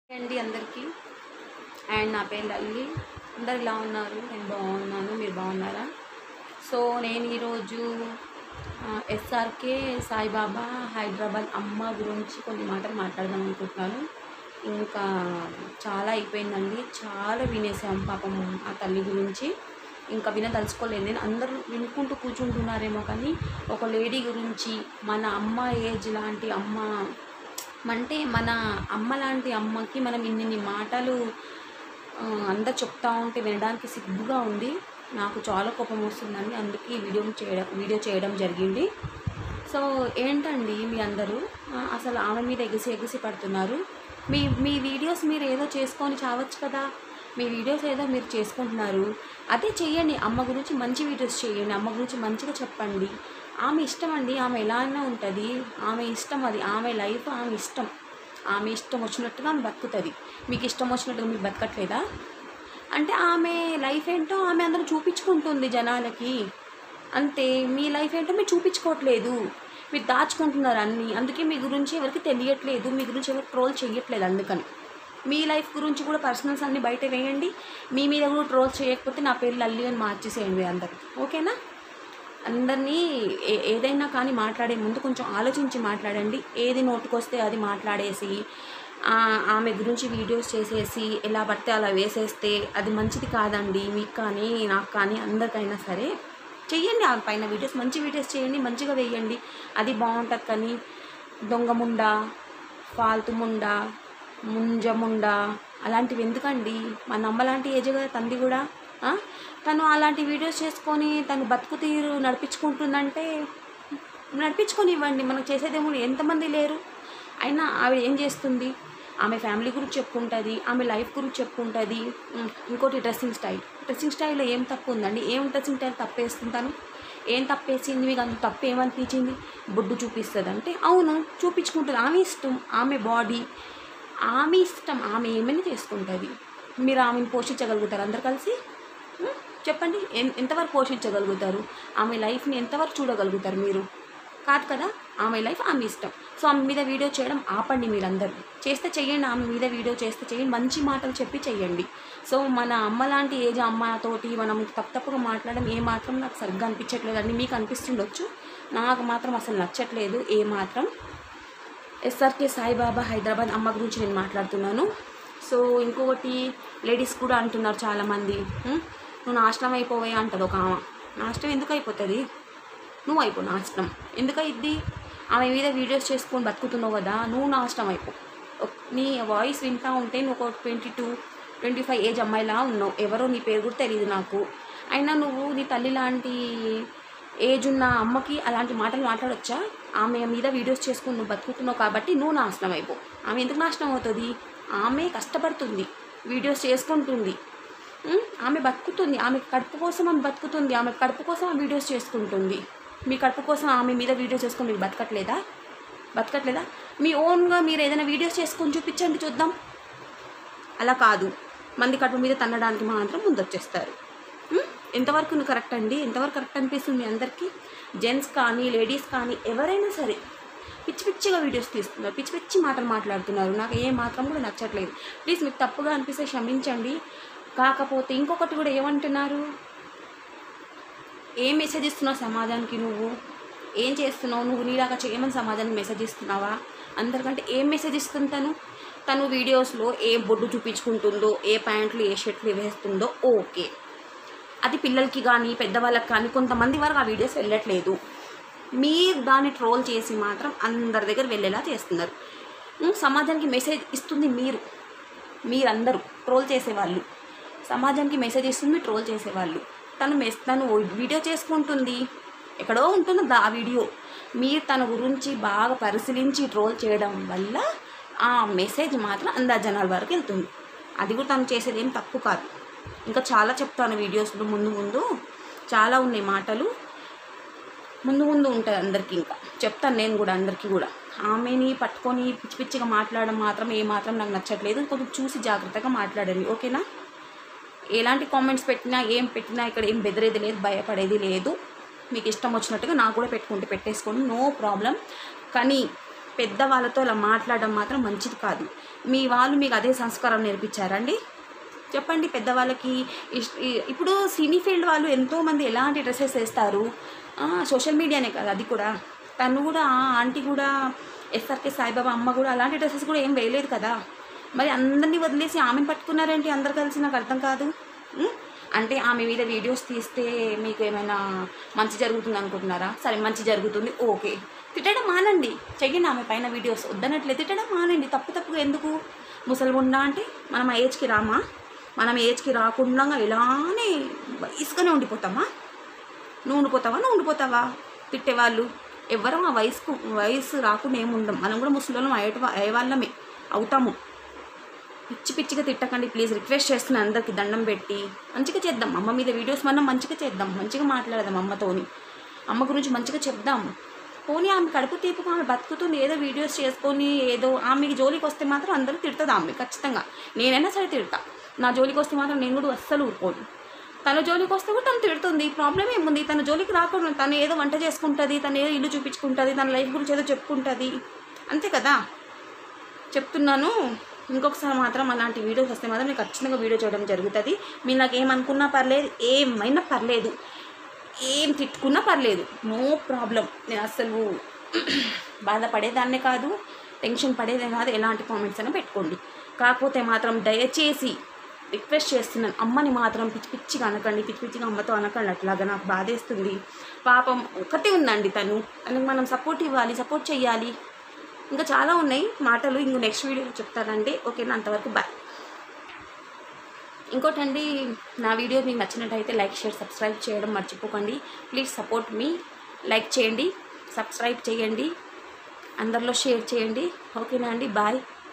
అండి అందరికీ అండ్ నా పేరు లల్లి అందరు ఇలా ఉన్నారు నేను బాగున్నాను మీరు బాగున్నారా సో నేను ఈరోజు ఎస్ఆర్కే సాయిబాబా హైదరాబాద్ అమ్మ గురించి కొన్ని మాటలు మాట్లాడదాం అనుకుంటున్నాను ఇంకా చాలా అయిపోయిందండి చాలా వినేసాం పాపం ఆ తల్లి గురించి ఇంకా వినదలుచుకోలేదు నేను అందరూ వినుకుంటూ కూర్చుంటున్నారేమో కానీ ఒక లేడీ గురించి మన అమ్మ ఏజ్ లాంటి అమ్మ అంటే మన అమ్మ లాంటి అమ్మకి మనం ఇన్నిన్ని మాటలు ఆ, అందరు చెప్తా ఉంటే వినడానికి సిగ్గుగా ఉంది నాకు చాలా కోపం వస్తుందండి అందుకే ఈ వీడియో చేయడం వీడియో చేయడం జరిగింది సో ఏంటండి మీ అందరూ ఆ, అసలు ఆమె మీద ఎగిసి ఎగిసి పడుతున్నారు మీ మీ వీడియోస్ మీరు ఏదో చేసుకొని చావచ్చు కదా మీ వీడియోస్ ఏదో మీరు చేసుకుంటున్నారు అదే చెయ్యండి అమ్మ గురించి మంచి వీడియోస్ చేయండి అమ్మ గురించి మంచిగా చెప్పండి ఆమె ఇష్టం అండి ఆమె ఎలా అయినా ఉంటుంది ఆమె ఇష్టం అది ఆమె లైఫ్ ఆమె ఇష్టం ఆమె ఇష్టం వచ్చినట్టుగా ఆమె బతుకుతుంది మీకు ఇష్టం వచ్చినట్టుగా మీకు బతకట్లేదా అంటే ఆమె లైఫ్ ఏంటో ఆమె అందరూ చూపించుకుంటుంది జనాలకి అంతే మీ లైఫ్ ఏంటో మీరు చూపించుకోవట్లేదు మీరు దాచుకుంటున్నారు అన్నీ అందుకే మీ గురించి ఎవరికి తెలియట్లేదు మీ గురించి ఎవరు ట్రోల్ చేయట్లేదు అందుకని మీ లైఫ్ గురించి కూడా పర్సనల్స్ అన్నీ బయట వేయండి మీ మీద కూడా ట్రోల్ చేయకపోతే నా పేరు లల్లి అని మార్చేసేయండి అందరు ఓకేనా అందరినీ ఏ- ఏదైనా కానీ మాట్లాడే ముందు కొంచెం ఆలోచించి మాట్లాడండి ఏది నోటుకొస్తే అది మాట్లాడేసి ఆ, ఆమె గురించి వీడియోస్ చేసేసి ఎలా పడితే అలా వేసేస్తే అది మంచిది కాదండి మీకు కానీ నాకు కానీ అందరికైనా సరే చెయ్యండి ఆమె పైన వీడియోస్ మంచి వీడియోస్ చేయండి మంచిగా వేయండి అది బాగుంటుంది కానీ దొంగముండ ఫాల్తుముండ ముంజముండ అలాంటివి ఎందుకండి మా నమ్మ లాంటి ఏజ్ కదా తంది కూడా ఆ? తను అలాంటి వీడియోస్ చేసుకొని తను బతుకు తీరు నడిపించుకుంటుందంటే నడిపించుకొని ఇవ్వండి మనకు చేసేదేమో ఎంతమంది లేరు అయినా ఆవిడ ఏం చేస్తుంది ఆమె ఫ్యామిలీ గురించి చెప్పుకుంటుంది ఆమె లైఫ్ గురించి చెప్పుకుంటుంది ఉమ్, ఇంకోటి డ్రెస్సింగ్ స్టైల్ డ్రెస్సింగ్ స్టైల్లో ఏం తప్పు ఉందండి ఏం డ్రెస్సింగ్ స్టైల్ తప్పేస్తుంటాను ఏం తప్పేసింది మీకు అంత తప్పు ఏమనిపించింది బొడ్డు చూపిస్తుంది అంటే అవును చూపించుకుంటుంది ఆమె ఇష్టం ఆమె బాడీ ఆమె ఇష్టం ఆమె ఏమైనా చేసుకుంటుంది మీరు ఆమెను పోషించగలుగుతారు అందరు కలిసి ఉం? చెప్పండి ఎన్- ఎంతవరకు పోషించగలుగుతారు ఆమె లైఫ్ని ఎంతవరకు చూడగలుగుతారు మీరు కాదు కదా ఆమె లైఫ్ ఆమె ఇష్టం సో ఆమె మీద వీడియో చేయడం ఆపండి మీరందరూ చేస్తే చెయ్యండి ఆమె మీద వీడియో చేస్తే చెయ్యండి మంచి మాటలు చెప్పి చెయ్యండి సో మన అమ్మ లాంటి ఏజ్ అమ్మతోటి మనం తప్పు తప్పుగా మాట్లాడడం ఏ మాత్రం నాకు సరిగ్గా అనిపించట్లేదండి మీకు అనిపిస్తుండొచ్చు నాకు మాత్రం అసలు నచ్చట్లేదు ఏ మాత్రం ఎస్ఆర్కే సాయిబాబా హైదరాబాద్ అమ్మ గురించి నేను మాట్లాడుతున్నాను సో ఇంకొకటి లేడీస్ కూడా అంటున్నారు చాలామంది "ఉం, నువ్వు నాశనం అయిపోవే అంటది ఒక ఆమె నాశనం ఎందుకు అయిపోతుంది నువ్వు అయిపో నాశనం ఎందుకు అయింది ఆమె మీద వీడియోస్ చేసుకొని బతుకుతున్నావు కదా నువ్వు నాశనం అయిపో ఒక్- నీ వాయిస్ వింటా ఉంటే నువ్వు ఒక twenty two twenty five age అమ్మాయిలా ఉన్నావు ఎవరో నీ పేరు కూడా తెలియదు నాకు అయినా నువ్వు నీ తల్లి లాంటి ఏజ్ ఉన్న అమ్మకి అలాంటి మాటలు మాట్లాడొచ్చా ఆమె మీద వీడియోస్ చేసుకుని నువ్వు బతుకుతున్నావు కాబట్టి నువ్వు నాశనం అయిపో ఆమె ఎందుకు నాశనం అవుతుంది ఆమె కష్టపడుతుంది వీడియోస్ చేసుకుంటుంది ఉం? ఆమె బతుకుతుంది ఆమె కడుపు కోసం ఆమె బతుకుతుంది ఆమె కడుపు కోసం ఆమె వీడియోస్ చేసుకుంటుంది మీ కడుపు కోసం ఆమె మీద వీడియోస్ చేసుకొని మీరు బతకట్లేదా బతకట్లేదా మీ ఓన్గా మీరు ఏదైనా వీడియోస్ చేసుకొని చూపించండి చూద్దాం అలా కాదు మంది కడుపు మీద తన్నడానికి మాత్రం ముందొచ్చేస్తారు ఉం? ఎంతవరకు నువ్వు కరెక్ట్ అండి ఎంతవరకు కరెక్ట్ అనిపిస్తుంది మీ అందరికీ జెంట్స్ కానీ లేడీస్ కానీ ఎవరైనా సరే పిచ్చి పిచ్చిగా వీడియోస్ తీస్తున్నారు పిచ్చి పిచ్చి మాటలు మాట్లాడుతున్నారు నాకు ఏ మాత్రం కూడా నచ్చట్లేదు ప్లీజ్ మీకు తప్పుగా అనిపిస్తే క్షమించండి కాకపోతే ఇంకొకటి కూడా ఏమంటున్నారు ఏం మెసేజ్ ఇస్తున్నావు సమాజానికి నువ్వు ఏం చేస్తున్నావు నువ్వు నీలాగా చేయమని సమాజానికి మెసేజ్ ఇస్తున్నావా అందరికంటే ఏం మెసేజ్ ఇస్తుంది తను తను వీడియోస్లో ఏ బొడ్డు చూపించుకుంటుందో ఏ ప్యాంట్లు ఏ షర్ట్లు వేస్తుందో ఓకే అది పిల్లలకి కానీ పెద్దవాళ్ళకి కానీ కొంతమంది వరకు ఆ వీడియోస్ వెళ్ళట్లేదు మీరు దాన్ని ట్రోల్ చేసి మాత్రం అందరి దగ్గర వెళ్ళేలా చేస్తున్నారు ఉం, సమాజానికి మెసేజ్ ఇస్తుంది మీరు మీరందరూ ట్రోల్ చేసేవాళ్ళు సమాజానికి మెసేజ్ ఇస్తుంది ట్రోల్ చేసేవాళ్ళు తను మెస్ తను వీడియో చేసుకుంటుంది ఎక్కడో ఉంటుంది దా- ఆ వీడియో మీరు తన గురించి బాగా పరిశీలించి ట్రోల్ చేయడం వల్ల ఆ మెసేజ్ మాత్రం అందరు జనాల వరకు వెళ్తుంది అది కూడా తను చేసేది ఏం తప్పు కాదు ఇంకా చాలా చెప్తాను వీడియోస్లో ముందు ముందు చాలా ఉన్నాయి మాటలు ముందు ముందు ఉంటాయి అందరికీ ఇంకా చెప్తాను నేను కూడా అందరికీ కూడా ఆమెని పట్టుకొని పిచ్చి పిచ్చిగా మాట్లాడడం మాత్రం ఏ మాత్రం నాకు నచ్చట్లేదు కొంచెం చూసి జాగ్రత్తగా మాట్లాడండి ఓకేనా ఎలాంటి కామెంట్స్ పెట్టినా ఏం పెట్టినా ఇక్కడ ఏం బెదిరేది లేదు భయపడేది లేదు మీకు ఇష్టం వచ్చినట్టుగా నాకు కూడా పెట్టుకుంటే పెట్టేసుకోండి నో ప్రాబ్లం కానీ పెద్దవాళ్ళతో అలా మాట్లాడడం మాత్రం మంచిది కాదు మీ వాళ్ళు మీకు అదే సంస్కారం నేర్పించారండి చెప్పండి పెద్దవాళ్ళకి ఇష్- ఈ- ఇప్పుడు సినీ ఫీల్డ్ వాళ్ళు ఎంతోమంది ఎలాంటి డ్రెస్సెస్ వేస్తారు ఆ, సోషల్ మీడియానే కదా అది కూడా తను కూడా ఆ ఆంటీ కూడా ఎస్ఆర్కే సాయిబాబా అమ్మ కూడా అలాంటి డ్రెస్సెస్ కూడా ఏం వేయలేదు కదా మరి అందరినీ వదిలేసి ఆమెను పట్టుకున్నారేంటి అందరు కలిసి నాకు అర్థం కాదు ఉం? అంటే ఆమె మీద వీడియోస్ తీస్తే మీకు ఏమైనా మంచి జరుగుతుంది అనుకుంటున్నారా సరే మంచి జరుగుతుంది ఓకే తిట్టడం మానండి చెయ్యండి ఆమె పైన వీడియోస్ వద్దనట్లే తిట్టడం మానండి తప్పు తప్పుగా ఎందుకు ముసలిగుండా అంటే మనం ఆ ఏజ్కి రామా మనం ఏజ్కి రాకుండా ఇలానే వయసుగానే ఉండిపోతామా నువ్వు ఉండిపోతావా నువ్వు ఉండిపోతావా తిట్టేవాళ్ళు ఎవరం ఆ వయసుకు వయసు రాకుండా ఏముండం మనం కూడా ముసలిం అయ్యే అయ్యే వాళ్ళమే అవుతాము పిచ్చి పిచ్చిగా తిట్టకండి ప్లీజ్ రిక్వెస్ట్ చేస్తున్నాను అందరికి దండం పెట్టి మంచిగా చేద్దాం అమ్మ మీద వీడియోస్ మనం మంచిగా చేద్దాం మంచిగా మాట్లాడదాం అమ్మతోని అమ్మ గురించి మంచిగా చెప్దాం పోనీ ఆమె కడుపు తీపుకు ఆమె బతుకుతుంది ఏదో వీడియోస్ చేసుకొని ఏదో ఆమెకి జోలికి వస్తే మాత్రం అందరూ తిడుతుంది ఆమె ఖచ్చితంగా నేనైనా సరే తిడతా నా జోలికి వస్తే మాత్రం నేను కూడా అస్సలు ఊరుకోను తన జోలికి వస్తే కూడా తను తిడుతుంది ప్రాబ్లం ఏముంది తన జోలికి రాకుండా తను ఏదో వంట చేసుకుంటుంది తను ఏదో ఇల్లు చూపించుకుంటుంది తన లైఫ్ గురించి ఏదో చెప్పుకుంటుంది అంతే కదా చెప్తున్నాను ఇంకొకసారి మాత్రం అలాంటి వీడియోస్ వస్తే మాత్రం నేను ఖచ్చితంగా వీడియో చేయడం జరుగుతుంది మీరు నాకు ఏమనుకున్నా పర్లేదు ఏమైనా పర్లేదు ఏం తిట్టుకున్నా పర్లేదు నో ప్రాబ్లం నేను అసలు బాధపడేదాన్నే కాదు టెన్షన్ పడేదే కాదు ఎలాంటి కామెంట్స్ అయినా పెట్టుకోండి కాకపోతే మాత్రం దయచేసి రిక్వెస్ట్ చేస్తున్నాను అమ్మని మాత్రం పిచ్చి పిచ్చిగా అనకండి పిచ్చి పిచ్చిగా అమ్మతో అనకండి అట్లాగా నాకు బాధేస్తుంది పాపం ఒకటే ఉందండి తను తనకి మనం సపోర్ట్ ఇవ్వాలి సపోర్ట్ చేయాలి ఇంకా చాలా ఉన్నాయి మాటలు ఇంకో నెక్స్ట్ వీడియోలో చెప్తానండి ఓకేనా అంతవరకు బాయ్ ఇంకోటండి నా వీడియో మీకు నచ్చినట్టయితే లైక్ షేర్ సబ్స్క్రైబ్ చేయడం మర్చిపోకండి ప్లీజ్ సపోర్ట్ మీ లైక్ చేయండి సబ్స్క్రైబ్ చేయండి అందరిలో షేర్ చేయండి ఓకేనా అండి బాయ్